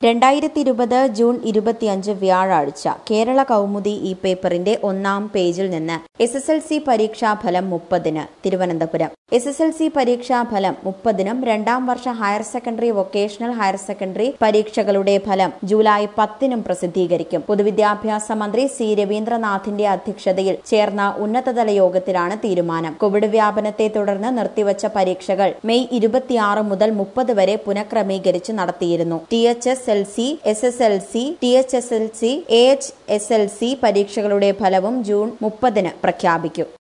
രണ്ടായിരത്തി ഇരുപത് ജൂൺ ഇരുപത്തിയഞ്ച് വ്യാഴാഴ്ച കേരള കൗമുദി ഈ പേപ്പറിന്റെ ഒന്നാം പേജിൽ നിന്ന് എസ് എസ് എൽ സി പരീക്ഷാഫലം മുപ്പതിന് Thiruvananthapuram S S L C പരീക്ഷാഫലം മുപ്പതിനും രണ്ടാം വർഷ higher secondary vocational higher secondary പരീക്ഷകളുടെ ഫലം ജൂലൈ പത്തിനും പ്രസിദ്ധീകരിക്കും പൊതുവിദ്യാഭ്യാസ മന്ത്രി സി രവീന്ദ്രനാഥിന്റെ അധ്യക്ഷതയിൽ ചേർന്ന ഉന്നതതല യോഗത്തിലാണ് തീരുമാനം കോവിഡ് വ്യാപനത്തെ തുടർന്ന് നിർത്തിവച്ച പരീക്ഷകൾ മെയ് ഇരുപത്തിയാറ് മുതൽ മുപ്പത് വരെ പുനഃക്രമീകരിച്ച് നടത്തിയിരുന്നു T H S L C S S L C T H S L C A H S L C പരീക്ഷകളുടെ ഫലവും ജൂൺ മുപ്പതിന് പ്രഖ്യാപിക്കും